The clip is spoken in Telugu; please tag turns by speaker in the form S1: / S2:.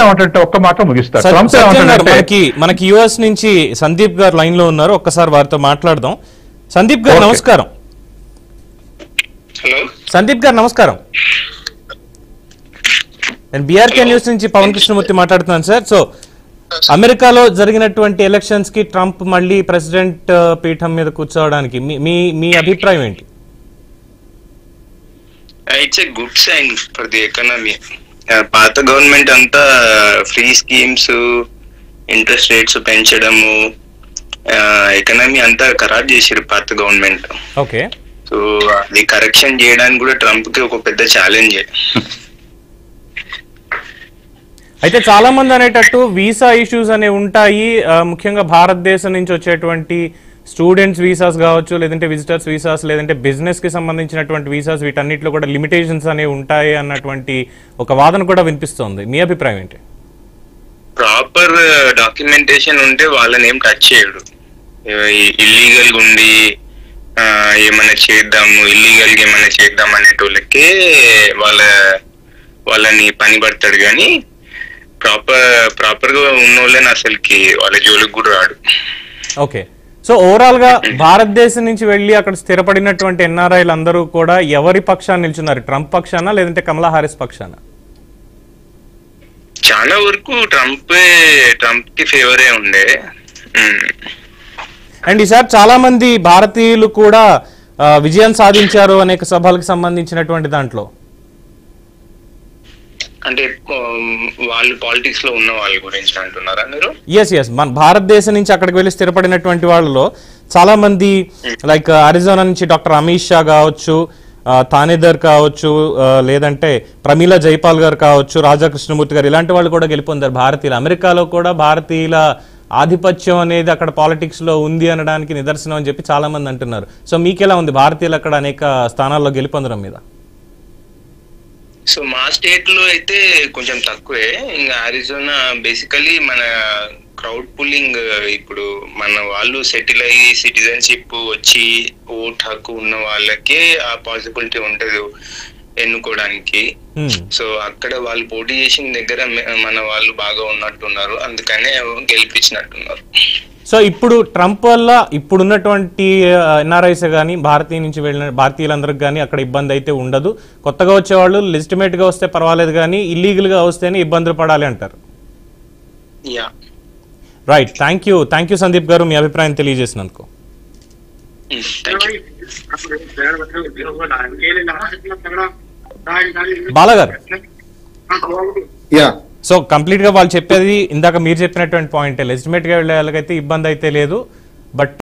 S1: ఏమంటే ఒక్క మాట ముగిస్తారు
S2: సత్-
S1: ట్రంప్
S2: సత్యం గారు
S1: ఏమంటాడంటే
S2: మనకి మనకి యుఎస్ నుంచి సందీప్ గారు లైన్ లో ఉన్నారు ఒక్కసారి వారితో మాట్లాడదాం సందీప్ గారు
S1: ఓకే.
S2: నమస్కారం
S3: హలో
S2: సందీప్ గారు నమస్కారం నేను బీఆర్కే న్యూస్ నుంచి పవన్ కృష్ణమూర్తి మాట్లాడుతున్నాను సార్ సో అమెరికాలో జరిగినటువంటి ఎలక్షన్స్ కి ట్రంప్ మళ్ళీ ప్రెసిడెంట్ ఆ, పీఠం మీద కూర్చోవడానికి మీ- మీ మీ అభిప్రాయం ఏంటి
S3: it's a good sign for the economy పాత గవర్నమెంట్ అంతా ఫ్రీ స్కీమ్స్ ఇంట్రెస్ట్ రేట్స్ పెంచడము ఎకనామీ అంతా ఖరాబ్ చేసారు పాత గవర్నమెంట్
S2: ఓకే
S3: సో అది కరెక్షన్ చేయడానికి కూడా ట్రంప్ కి ఒక పెద్ద ఛాలెంజ్
S2: అయితే చాలా మంది అనేటట్టు వీసా ఇష్యూస్ అనేవి ఉంటాయి ఆ, ముఖ్యంగా భారతదేశం నుంచి వచ్చేటువంటి స్టూడెంట్స్ వీసాస్ కావచ్చు లేదంటే విజిటర్స్ వీసాస్ లేదంటే బిజినెస్ కి సంబంధించినటువంటి వీసాస్ వీటన్నిటిలో కూడా లిమిటేషన్స్ అనేవి ఉంటాయి అన్నటువంటి ఒక వాదన కూడా వినిపిస్తోంది మీ అభిప్రాయం ఏంటి
S3: ప్రాపర్ డాక్యుమెంటేషన్ ఉంటే వాళ్ళని ఏం టచ్ చేయడు ఇల్లీగల్ గా ఉండి ఆ, ఏమైనా చేద్దాము ఇల్లీగల్ గా ఏమైనా చేద్దాం అనేటోళ్ళకే వాళ్ళ వాళ్ళని పని పడతాడు కానీ ప్రాపర్ ప్రాపర్ గా ఉన్న వాళ్ళని అసలుకి వాళ్ళ జోలికి కూడా రాడు
S2: ఓకే సో ఓవరాల్ గా భారతదేశం నుంచి వెళ్ళి అక్కడ స్థిరపడినటువంటి ఎన్ఆర్ఐలు అందరూ కూడా ఎవరి పక్షాన్ని నిల్చున్నారు ట్రంప్ పక్షాన లేదంటే కమలా హారిస్ పక్షాన
S3: చాలా వరకు ట్రంప్ ట్రంప్ కి ఫేవరే ఉండే ఉమ్.
S2: అండ్ ఈసారి చాలా మంది భారతీయులు కూడా ఆ, విజయం సాధించారు అనేక సభలకు సంబంధించినటువంటి దాంట్లో
S3: అంటే ఉమ్, వాళ్ళు పాలిటిక్స్ లో ఉన్న వాళ్ళ గురించి అంటున్నారా మీరు
S2: ఎస్ ఎస్ మన భారతదేశం నుంచి అక్కడికి వెళ్ళి స్థిరపడినటువంటి వాళ్ళలో చాలా మంది లైక్ అరిజోనా నుంచి డాక్టర్ అమిత్ షా కావచ్చు ఆ, తానేదర్ కావచ్చు ఆ, లేదంటే ప్రమీల జైపాల్ గారు కావచ్చు రాజా కృష్ణమూర్తి గారు ఇలాంటి వాళ్ళు కూడా గెలుపొందారు భారతీయులు అమెరికాలో కూడా భారతీయుల ఆధిపత్యం అనేది అక్కడ పాలిటిక్స్ లో ఉంది అనడానికి నిదర్శనం అని చెప్పి చాలా మంది అంటున్నారు సో మీకెలా ఉంది భారతీయులు అక్కడ అనేక స్థానాల్లో గెలుపొందడం మీద
S3: సో మా స్టేట్ లో అయితే కొంచెం తక్కువే ఇంకా అరిజోనా బేసికలీ మన క్రౌడ్ పుల్లింగ్ ఇప్పుడు మన వాళ్ళు సెటిల్ అయ్యి సిటిజన్షిప్ వచ్చి ఓట్ హక్కు ఉన్న వాళ్ళకే ఆ పాసిబిలిటీ ఉంటది ఎన్నుకోవడానికి
S2: Hmm.
S3: సో అక్కడ వాళ్ళు పోటీ చేసిన దగ్గర మ- మన వాళ్ళు బాగా ఉన్నట్టున్నారు అందుకనే గెలిపించినట్టున్నారు
S2: సో ఇప్పుడు ట్రంప్ వల్ల ఇప్పుడున్నటువంటి ఎన్ఆర్ఐస్ కానీ భారతీయ నుంచి వెళ్ళిన భారతీయులందరికి కానీ అక్కడ ఇబ్బంది అయితే ఉండదు కొత్తగా వచ్చేవాళ్ళు లెజిటిమేట్ గా వస్తే పర్వాలేదు కానీ ఇల్లీగల్ గా వస్తేనే ఇబ్బందులు పడాలి అంటారు
S3: ya
S2: right thank you thank you Sandeep గారు మీ అభిప్రాయం తెలియజేసినందుకు
S3: థ్యాంక్ యూ
S2: బాలా గారు
S4: యా
S2: సో కంప్లీట్ గా వాళ్ళు చెప్పేది ఇందాక మీరు చెప్పినటువంటి పాయింట్ లెజిటిమేట్ గా వెళ్ళే వాళ్ళకైతే ఇబ్బంది అయితే లేదు బట్